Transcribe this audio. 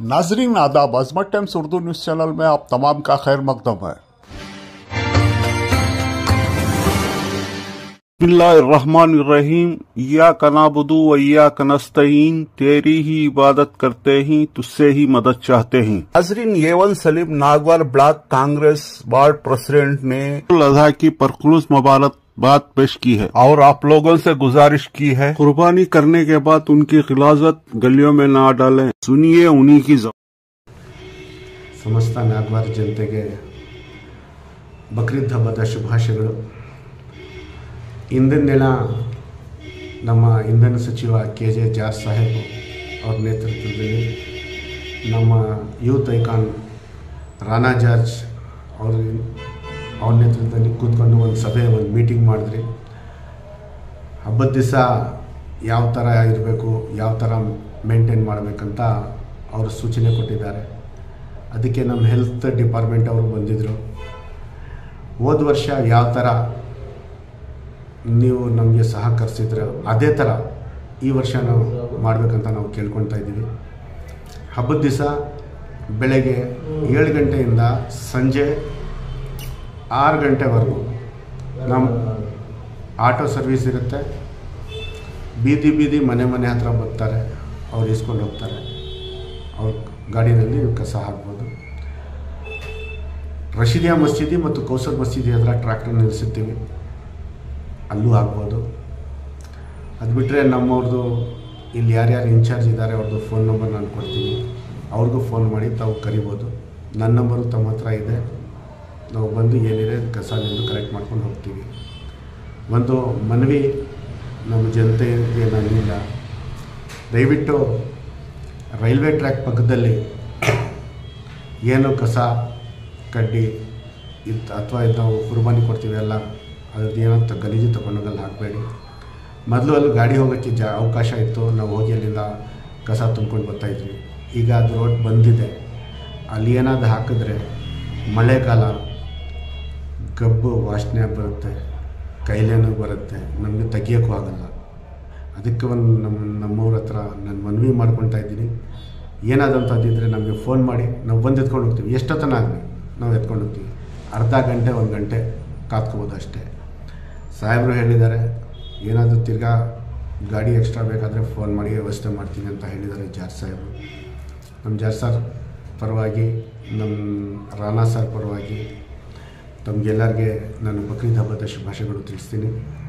नाजरीन आदाब Azmat Times Urdu news channel में आप तमाम का खैर मकदम है रहीम या कनाबुदू व या कनस्तईन तेरी ही इबादत करते ही तुझसे ही मदद चाहते हैं नाजरीन येवन सलीम नागवार ब्लॉक कांग्रेस वार्ड प्रेसिडेंट ने अजहा की परखलूस मुबारक बात पेश की है और आप लोगों से गुजारिश की है कुर्बानी करने के बाद उनकी खिलाजत गलियों में ना डालें सुनिए उन्हीं की जबान ಸಮಸ್ತ ನಾಗವಾರ ಜನತೆಗೆ ಬಕ್ರೀದ್ ಹಬ್ಬದ ಶುಭಾಶಯಗಳು ಇಂದಿನ ದಿನ ನಮ್ಮ ಇಂಧನ ಸಚಿವ ಕೆ ಜೆ ಜಾರ್ ಸಾಹೇಬ್ ಅವ್ರ ನೇತೃತ್ವದಲ್ಲಿ ನಮ್ಮ ಯೂತ್ ಐಕಾನ್ ರಾನಾ ಜಾರ್ಜ್ ಅವ್ರ ಅವ್ರ ನೇತೃತ್ವದಲ್ಲಿ ಕೂತ್ಕೊಂಡು ಒಂದು ಸಭೆ ಒಂದು ಮೀಟಿಂಗ್ ಮಾಡಿದ್ರಿ ಹಬ್ಬದ ದಿವಸ ಯಾವ ಥರ ಇರಬೇಕು ಯಾವ ಥರ ಮೇಂಟೈನ್ ಮಾಡಬೇಕಂತ ಅವರು ಸೂಚನೆ ಕೊಟ್ಟಿದ್ದಾರೆ ಅದಕ್ಕೆ ನಮ್ಮ ಹೆಲ್ತ್ ಡಿಪಾರ್ಟ್ಮೆಂಟ್ ಅವರು ಬಂದಿದ್ದರು ಹೋದ ವರ್ಷ ಯಾವ ಥರ ನೀವು ನಮಗೆ ಸಹಕರಿಸಿದ್ರೆ ಅದೇ ಥರ ಈ ವರ್ಷ ನಾವು ಮಾಡಬೇಕಂತ ನಾವು ಕೇಳ್ಕೊಳ್ತಾ ಇದ್ದೀವಿ ಹಬ್ಬದ ದಿವಸ ಬೆಳಗ್ಗೆ ಏಳು ಗಂಟೆಯಿಂದ ಸಂಜೆ ಆರು ಗಂಟೆವರೆಗೂ ನಮ್ಮ ಆಟೋ ಸರ್ವಿಸ್ ಇರುತ್ತೆ ಬೀದಿ ಬೀದಿ ಮನೆ ಮನೆ ಹತ್ರ ಬರ್ತಾರೆ ಅವ್ರು ಇಸ್ಕೊಂಡು ಹೋಗ್ತಾರೆ ಅವ್ರ ಗಾಡಿನಲ್ಲಿ ಕಸ ಹಾಕ್ಬೋದು ರಶೀದಿಯಾ ಮಸೀದಿ ಮತ್ತು ಕೌಸರ್ ಮಸೀದಿ ಹತ್ರ ಟ್ರ್ಯಾಕ್ಟರ್ ನಿಲ್ಲಿಸಿರ್ತೀವಿ ಅಲ್ಲೂ ಆಗ್ಬೋದು ಅದು ಬಿಟ್ಟರೆ ನಮ್ಮವ್ರದ್ದು ಇಲ್ಲಿ ಯಾರ್ಯಾರು ಇನ್ಚಾರ್ಜ್ ಇದ್ದಾರೆ ಅವ್ರದ್ದು ಫೋನ್ ನಂಬರ್ ನಾನು ಕೊಡ್ತೀನಿ ಅವ್ರಿಗೂ ಫೋನ್ ಮಾಡಿ ತಾವು ಕರಿಬೋದು ನನ್ನ ನಂಬರು ತಮ್ಮ ಹತ್ರ ಇದೆ ನಾವು ಬಂದು ಏನಿದೆ ಕಸ ನಿಂದು ಕಲೆಕ್ಟ್ ಮಾಡ್ಕೊಂಡು ಹೋಗ್ತೀವಿ ಒಂದು ಮನವಿ ನಮ್ಮ ಜನತೆಗೆ ನನ್ನಿಂದ ದಯವಿಟ್ಟು ರೈಲ್ವೆ ಟ್ರ್ಯಾಕ್ ಪಕ್ಕದಲ್ಲಿ ಏನು ಕಸ ಕಡ್ಡಿ ಇತ್ತು ಅಥವಾ ಇದು ನಾವು ಕುರ್ಬಾನಿ ಕೊಡ್ತೀವಿ ಎಲ್ಲ ಅದ್ರದ್ದು ಏನೋ ತ ಗಲೀಜು ತೊಗೊಂಡೋಗಲ್ಲಿ ಹಾಕಬೇಡಿ ಮೊದಲು ಅಲ್ಲಿ ಗಾಡಿ ಹೋಗೋಕ್ಕೆ ಜಾ ಅವಕಾಶ ಇತ್ತು ನಾವು ಹೋಗಿ ಅಲ್ಲಿಂದ ಕಸ ತುಂಬ್ಕೊಂಡು ಬರ್ತಾಯಿದ್ವಿ ಈಗ ಅದು ರೋಡ್ ಬಂದಿದೆ ಅಲ್ಲಿ ಏನಾದ್ರು ಹಾಕಿದ್ರೆ ಮಳೆಗಾಲ ಗಬ್ಬು ವಾಸನೆ ಬರುತ್ತೆ ಕೈಲೇನೂ ಬರುತ್ತೆ ನಮಗೆ ತೆಗಿಯೋಕ್ಕೂ ಆಗಲ್ಲ ಅದಕ್ಕೆ ಒಂದು ನಮ್ಮ ನಮ್ಮವ್ರ ಹತ್ರ ನಾನು ಮನವಿ ಮಾಡ್ಕೊತಾ ಇದ್ದೀನಿ ಏನಾದಂಥದ್ದಿದ್ದರೆ ನಮಗೆ ಫೋನ್ ಮಾಡಿ ನಾವು ಬಂದು ಎತ್ಕೊಂಡು ಹೋಗ್ತೀವಿ ಎಷ್ಟೊತ್ತನ ಆಗಲಿ ನಾವು ಎತ್ಕೊಂಡು ಹೋಗ್ತೀವಿ ಅರ್ಧ ಗಂಟೆ ಒಂದು ಗಂಟೆ ಕಾತ್ಕೋಬೋದು ಅಷ್ಟೇ ಸಾಹೇಬರು ಹೇಳಿದ್ದಾರೆ ಏನಾದರೂ ತಿರ್ಗಾ ಗಾಡಿ ಎಕ್ಸ್ಟ್ರಾ ಬೇಕಾದರೆ ಫೋನ್ ಮಾಡಿ ವ್ಯವಸ್ಥೆ ಮಾಡ್ತೀನಿ ಅಂತ ಹೇಳಿದ್ದಾರೆ ಜಾರ್ ಸಾಹೇಬರು ನಮ್ಮ ಜಾರ್ ಸರ್ ಪರವಾಗಿ ನಮ್ಮ ರಾನಾ ಸರ್ ಪರವಾಗಿ ತಮಗೆಲ್ಲರಿಗೆ ನಾನು ಬಕ್ರೀದ್ ಹಬ್ಬದ ಶುಭಾಶಯಗಳು ತಿಳಿಸ್ತೀನಿ